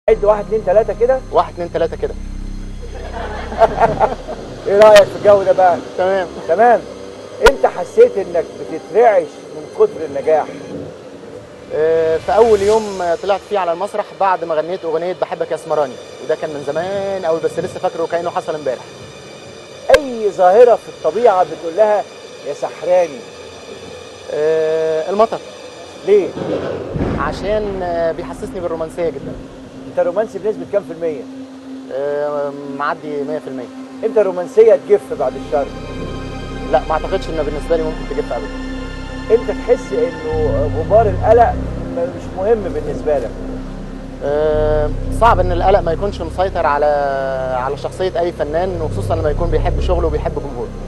عد واحد اتنين تلاته كده واحد اتنين تلاته كده ايه رايك في الجو ده بقى تمام تمام انت حسيت انك بتترعش من كتر النجاح آه، في اول يوم آه، طلعت فيه على المسرح بعد ما غنيت اغنيه بحبك يا اسمراني وده كان من زمان قوي بس لسه فاكره كانه حصل امبارح اي ظاهره في الطبيعه بتقول لها يا سحراني آه، المطر ليه عشان آه، بيحسسني بالرومانسيه جدا انت رومانسي بنسبه كام في الميه آه، معدي 100% انت رومانسيه تجف بعد الشر لا ما اعتقدش ان بالنسبه لي ممكن تجف ابدا انت تحس انه غبار القلق م- مش مهم بالنسبه لك آه، صعب ان القلق ما يكونش مسيطر على على شخصيه اي فنان وخصوصا لما يكون بيحب شغله وبيحب جمهوره